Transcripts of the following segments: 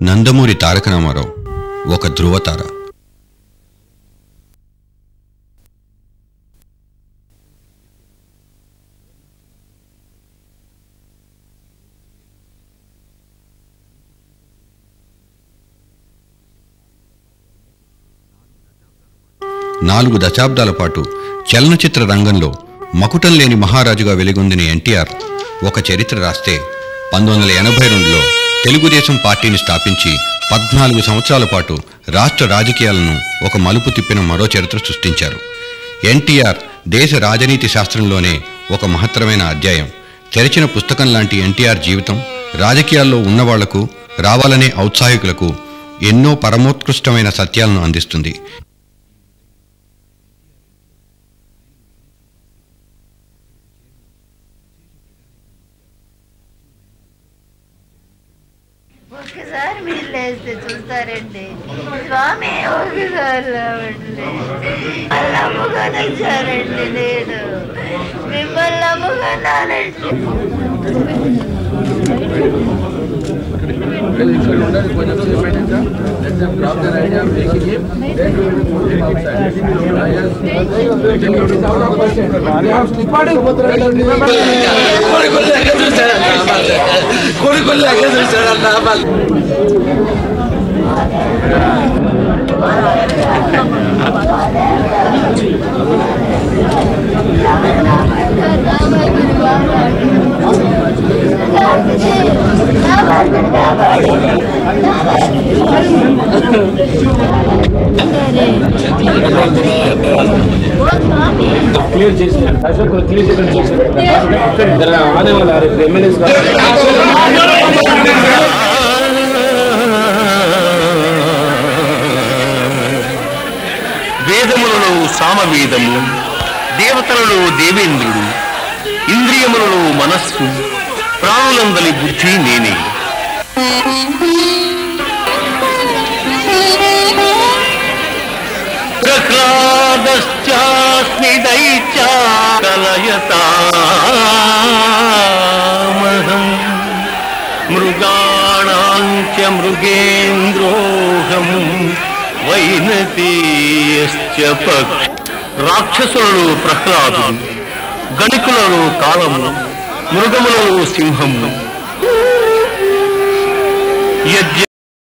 నందమూరి తారక రామారావు ఒక ధృవతార నాలుగు దశాబ్దాల పాటు చలనచిత్ర రంగంలో మకుటం లేని మహారాజుగా వెలుగొందిన ఎన్టీఆర్ ఒక చరిత్ర రాస్తే పంతొమ్మిది వందల ఎనభై రెండులో తెలుగుదేశం పార్టీని స్థాపించి పద్నాలుగు సంవత్సరాల పాటు రాష్ట్ర రాజకీయాలను ఒక మలుపు తిప్పిన మరో చరిత్ర సృష్టించారు ఎన్టీఆర్ దేశ రాజనీతి శాస్త్రంలోనే ఒక మహత్తరమైన అధ్యాయం తెరిచిన పుస్తకం లాంటి ఎన్టీఆర్ జీవితం రాజకీయాల్లో ఉన్నవాళ్లకు రావాలనే ఔత్సాహికులకు ఎన్నో పరమోత్కృష్టమైన సత్యాలను అందిస్తుంది ఒక్కసారి మీరు లేస్తే చూస్తారండి స్వామి ఒకసారి రావండి మిమ్మల్ని నమ్ముకొని వచ్చానండి నేను మిమ్మల్ని నమ్ముకున్నానండి ఇక్కడ ఉండాలి కొంచెం సేపు అయినాక let them drop their idea of making him, then we will put him outside. Ah, yes. Then it is out of question. They have slippered. Remember clear చేసి అశోక్ క్లియర్ చేయడం చేశారు ఇక్కడ ఆనే వాళ్ళు ఎమ్మెల్యేస్ వేదములలో సామవేదము దేవతలలో దేవేంద్రుడు ఇంద్రియములలో మనస్సు ప్రాణులందలి బుద్ధి నేనే ప్రహ్లాదశ్చాస్మి దైత్యాకలయతామహం మృగాణాంచ మృగేంద్రోహం వైనతీయశ్చ పక్ష రాక్షసులలో ప్రహ్లాదుడు గణికులలో కాలము మృగములలో సింహము యజ్ఞ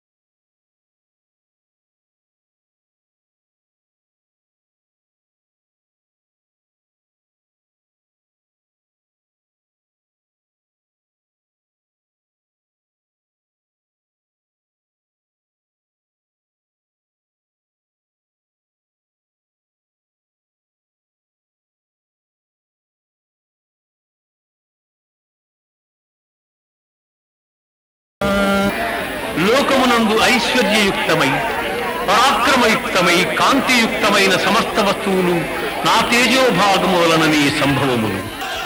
లోకమునందు ఐశ్వర్యయుక్తమై పరాక్రమయుక్తమై కాంతియుక్తమైన సమస్త వస్తువులు నా తేజోభాగము వలననే సంభవములు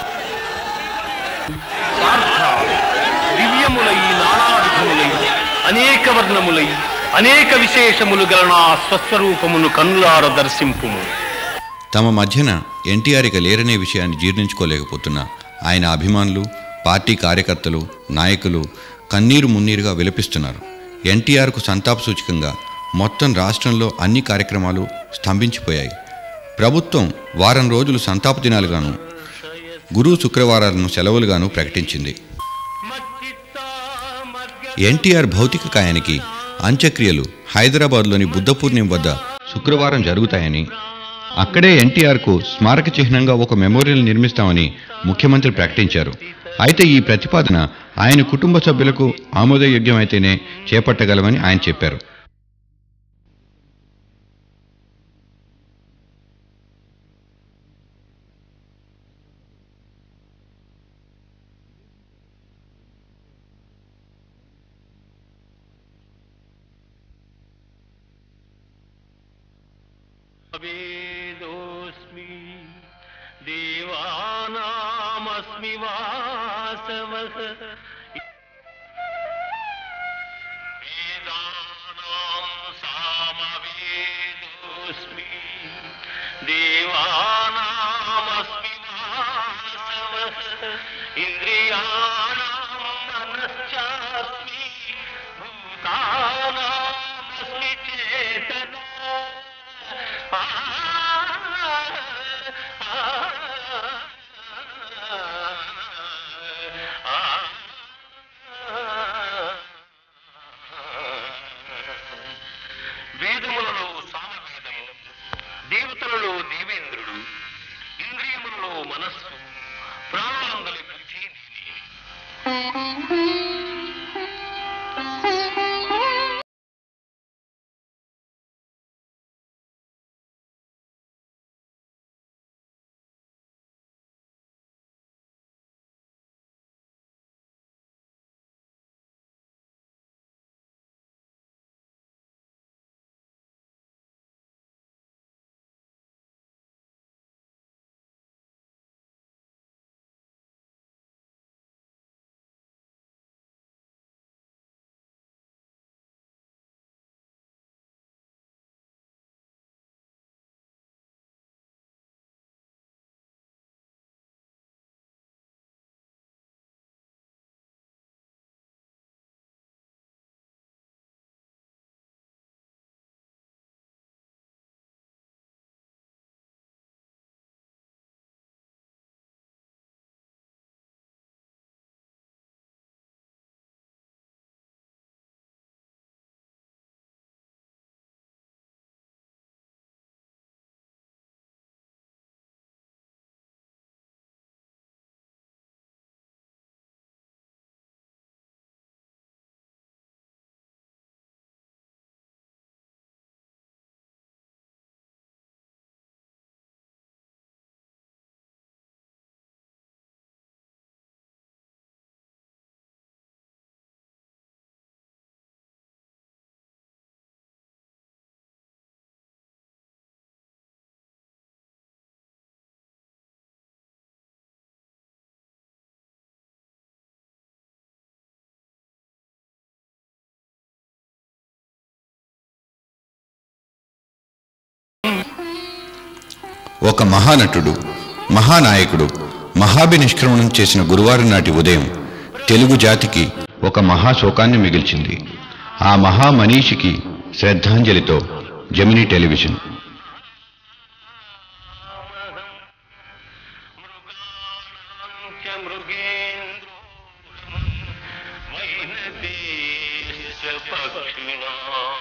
సార్థ దివ్యములై నానావిధములై అనేక వర్ణములై అనేక విశేషములు గల నా స్వస్వరూపమును కన్నులార దర్శింపుము తమ మధ్యన ఎన్టీఆర్ ఇక లేరనే విషయాన్ని జీర్ణించుకోలేకపోతున్న ఆయన అభిమానులు పార్టీ కార్యకర్తలు నాయకులు కన్నీరు మున్నీరుగా విలపిస్తున్నారు ఎన్టీఆర్కు సంతాప సూచకంగా మొత్తం రాష్ట్రంలో అన్ని కార్యక్రమాలు స్తంభించిపోయాయి ప్రభుత్వం వారం రోజులు సంతాప దినాలుగాను గురు శుక్రవారాలను సెలవులుగాను ప్రకటించింది ఎన్టీఆర్ భౌతిక కాయానికి అంత్యక్రియలు హైదరాబాద్లోని బుద్ధ పూర్ణిమ వద్ద శుక్రవారం జరుగుతాయని అక్కడే ఎన్టీఆర్కు స్మారక చిహ్నంగా ఒక మెమోరియల్ నిర్మిస్తామని ముఖ్యమంత్రి ప్రకటించారు అయితే ఈ ప్రతిపాదన ఆయన కుటుంబ సభ్యులకు ఆమోదయోగ్యమైతేనే చేపట్టగలమని ఆయన చెప్పారు వేదోస్మి దేవానామస్మి వాసవః వేదానాం సామవేదోస్మి దేవానామస్మి వాసవః ఇంద్రియాణాం మనశ్చాస్మి భూతా ఒక మహానటుడు మహానాయకుడు మహాభినిష్క్రమణం చేసిన గురువారం నాటి ఉదయం తెలుగు జాతికి ఒక మహాశోకాన్ని మిగిల్చింది ఆ మహామనీషికి శ్రద్ధాంజలితో జమినీ టెలివిజన్ మృగాణాం చ మృగేంద్రోహం వైనదేశ పక్షిణాం